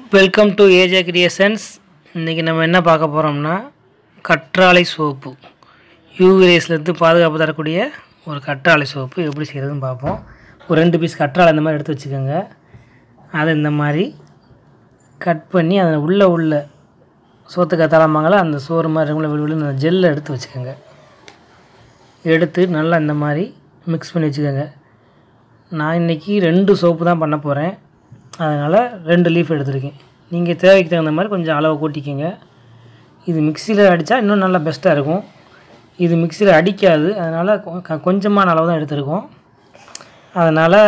welcome to AJ creations இன்றைக்கி நம்ம என்ன பார்க்க போகிறோம்னா கற்றாழை சோப்பு யூவி ரேஸ்லேருந்து பாதுகாப்பு தரக்கூடிய ஒரு கற்றாழை சோப்பு எப்படி செய்கிறதுன்னு பார்ப்போம் ஒரு ரெண்டு பீஸ் கற்றாழை இந்த மாதிரி எடுத்து வச்சுக்கோங்க அதை இந்த மாதிரி கட் பண்ணி அதில் உள்ளே உள்ள சோத்து கத்தாளமாங்கள அந்த சோறு மாதிரி உள்ள விழு விழுந்து அந்த ஜெல்லை எடுத்து வச்சுக்கோங்க எடுத்து நல்லா இந்த மாதிரி மிக்ஸ் பண்ணி வச்சுக்கோங்க நான் இன்றைக்கி ரெண்டு சோப்பு தான் பண்ண போகிறேன் அதனால் ரெண்டு லீஃப் எடுத்திருக்கேன் நீங்கள் தேவைக்கு தகுந்த மாதிரி கொஞ்சம் அளவு கூட்டிக்கோங்க இது மிக்சியில் அடித்தா இன்னும் நல்லா பெஸ்ட்டாக இருக்கும் இது மிக்சியில் அடிக்காது அதனால் கொ- க- கொஞ்சமான அளவு தான் எடுத்திருக்கோம் அதனால்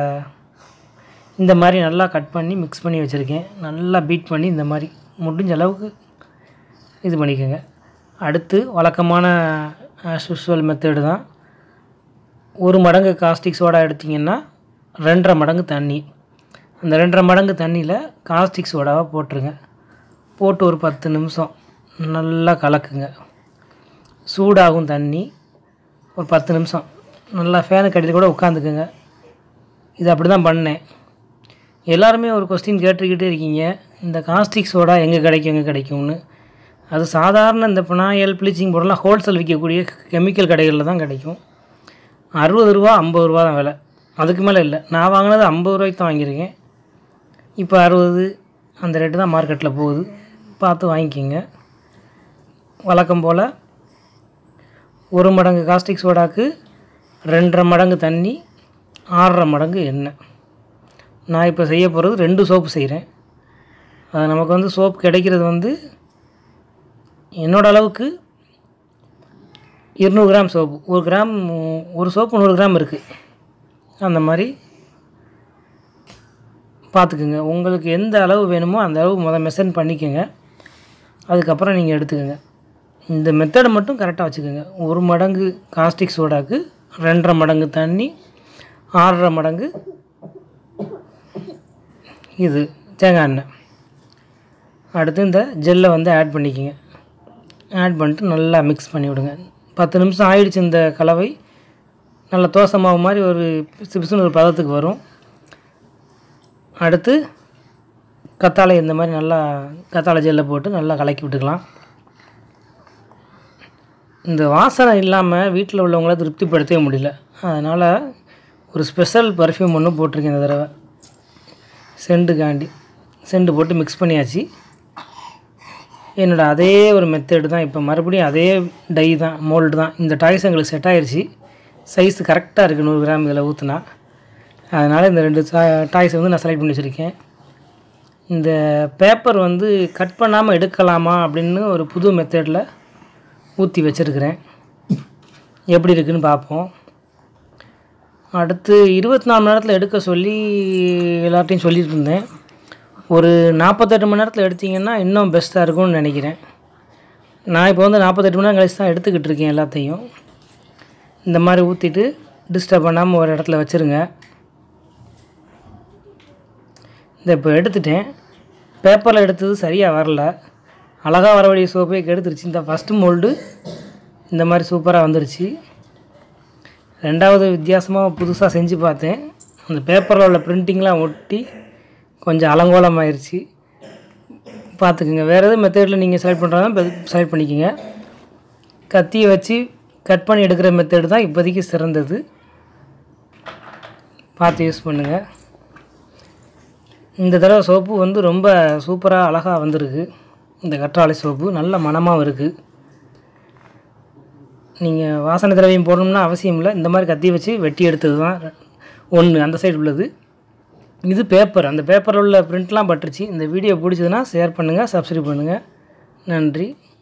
இந்த மாதிரி நல்லா கட் பண்ணி மிக்ஸ் பண்ணி வச்சுருக்கேன் நல்லா பீட் பண்ணி இந்த மாதிரி முடிஞ்ச அளவுக்கு இது பண்ணிக்கோங்க அடுத்து வழக்கமான யூஸ்வல் மெத்தடு தான் ஒரு மடங்கு காஸ்டிக் சோடா எடுத்திங்கன்னா ரெண்டரை மடங்கு தண்ணி அந்த ரெண்டரை மடங்கு தண்ணியில் காஸ்டிக் சோடாவை போட்டுருங்க போட்டு ஒரு பத்து நிமிஷம் நல்லா கலக்குங்க சூடாகும் தண்ணி ஒரு பத்து நிமிஷம் நல்லா ஃபேனுக்கு அடியில் கூட உட்காந்துக்குங்க இது அப்படி தான் பண்ணேன் எல்லாருமே ஒரு கொஸ்டின் கேட்டுக்கிட்டே இருக்கீங்க இந்த காஸ்டிக் சோடா எங்கே கிடைக்கும் எங்கே கிடைக்கும்னு அது சாதாரண இந்த பினாயல் ப்ளீச்சிங் பவுடர்லாம் ஹோல்சேல் விற்கக்கூடிய கெமிக்கல் கடைகளில் தான் கிடைக்கும் அறுபது ரூபா ஐம்பது ரூபா தான் விலை அதுக்கு மேலே இல்லை நான் வாங்கினது ஐம்பது ரூபாய்க்கு தான் வாங்கியிருக்கேன் இப்போ அறுபது அந்த ரேட்டு தான் மார்க்கெட்டில் போகுது பார்த்து வாங்கிக்கிங்க வழக்கம் போல் ஒரு மடங்கு காஸ்டிக் சோடாக்கு ரெண்டரை மடங்கு தண்ணி ஆறரை மடங்கு எண்ணெய் நான் இப்போ செய்ய போகிறது ரெண்டு சோப்பு செய்கிறேன் அது நமக்கு வந்து சோப்பு கிடைக்கிறது வந்து என்னோட அளவுக்கு இருநூறு கிராம் சோப்பு ஒரு கிராம் ஒரு சோப்பு நூறு கிராம் இருக்குது அந்த மாதிரி பார்த்துக்குங்க உங்களுக்கு எந்த அளவு வேணுமோ அந்த அளவு முதல் மெஷர் பண்ணிக்கோங்க அதுக்கப்புறம் நீங்கள் எடுத்துக்கோங்க இந்த மெத்தடை மட்டும் கரெக்டாக வச்சுக்கோங்க ஒரு மடங்கு காஸ்டிக் சோடாக்கு ரெண்டரை மடங்கு தண்ணி ஆறரை மடங்கு இது தேங்காய் எண்ணெய் அடுத்து இந்த ஜெல்லை வந்து ஆட் பண்ணிக்கோங்க ஆட் பண்ணிட்டு நல்லா மிக்ஸ் பண்ணி விடுங்க பத்து நிமிஷம் ஆயிடுச்சு இந்த கலவை நல்ல தோசை மாவு மாதிரி ஒரு பிசு பிசுன்னு ஒரு பதத்துக்கு வரும் அடுத்து கத்தாழை இந்த மாதிரி நல்லா கத்தாழை ஜெல்லை போட்டு நல்லா கலக்கி விட்டுக்கலாம் இந்த வாசனை இல்லாமல் வீட்டில் உள்ளவங்கள திருப்திப்படுத்தவே முடியல அதனால் ஒரு ஸ்பெஷல் பர்ஃப்யூம் ஒன்று போட்டிருக்கேன் இந்த தடவை செண்டுக்காண்டி செண்டு போட்டு மிக்ஸ் பண்ணியாச்சு என்னோட அதே ஒரு மெத்தேடு தான் இப்போ மறுபடியும் அதே டை தான் மோல்டு தான் இந்த டாய்ஸ் எங்களுக்கு செட் ஆயிருச்சு சைஸ் கரெக்டாக இருக்குது நூறு கிராம் இதில் ஊற்றுனா அதனால் இந்த ரெண்டு டாய்ஸ் வந்து நான் செலக்ட் பண்ணி வச்சுருக்கேன் இந்த பேப்பர் வந்து கட் பண்ணாமல் எடுக்கலாமா அப்படின்னு ஒரு புது மெத்தடில் ஊற்றி வச்சுருக்கிறேன் எப்படி இருக்குன்னு பார்ப்போம் அடுத்து இருபத்தி நாலு மணி நேரத்தில் எடுக்க சொல்லி எல்லார்ட்டையும் சொல்லிட்டு இருந்தேன் ஒரு நாற்பத்தெட்டு மணி நேரத்தில் எடுத்தீங்கன்னா இன்னும் பெஸ்ட்டாக இருக்கும்னு நினைக்கிறேன் நான் இப்போ வந்து நாற்பத்தெட்டு மணி நேரம் கழிச்சு தான் எடுத்துக்கிட்டு இருக்கேன் எல்லாத்தையும் இந்த மாதிரி ஊற்றிட்டு டிஸ்டர்ப் பண்ணாமல் ஒரு இடத்துல வச்சுருங்க இந்த இப்போ எடுத்துட்டேன் பேப்பரில் எடுத்தது சரியாக வரல அழகாக வர வேண்டிய சோப்பே கெடுத்துருச்சு இந்த ஃபஸ்ட்டு மோல்டு இந்த மாதிரி சூப்பராக வந்துருச்சு ரெண்டாவது வித்தியாசமாக புதுசாக செஞ்சு பார்த்தேன் அந்த பேப்பரில் உள்ள பிரிண்டிங்லாம் ஒட்டி கொஞ்சம் அலங்கோலமாயிருச்சு பார்த்துக்குங்க வேறு எதுவும் மெத்தடில் நீங்கள் செலக்ட் பண்ணுறதா செலக்ட் பண்ணிக்கோங்க கத்தியை வச்சு கட் பண்ணி எடுக்கிற மெத்தடு தான் இப்போதைக்கு சிறந்தது பார்த்து யூஸ் பண்ணுங்கள் இந்த தடவை சோப்பு வந்து ரொம்ப சூப்பராக அழகாக வந்திருக்கு இந்த கற்றாழை சோப்பு நல்ல மணமாகவும் இருக்குது நீங்கள் வாசனை திரவியம் போடணும்னா அவசியம் இல்லை இந்த மாதிரி கத்தி வச்சு வெட்டி எடுத்தது தான் ஒன்று அந்த சைடு உள்ளது இது பேப்பர் அந்த பேப்பரில் உள்ள பிரிண்ட்லாம் பட்டுருச்சு இந்த வீடியோ பிடிச்சதுன்னா ஷேர் பண்ணுங்கள் சப்ஸ்கிரைப் பண்ணுங்கள் நன்றி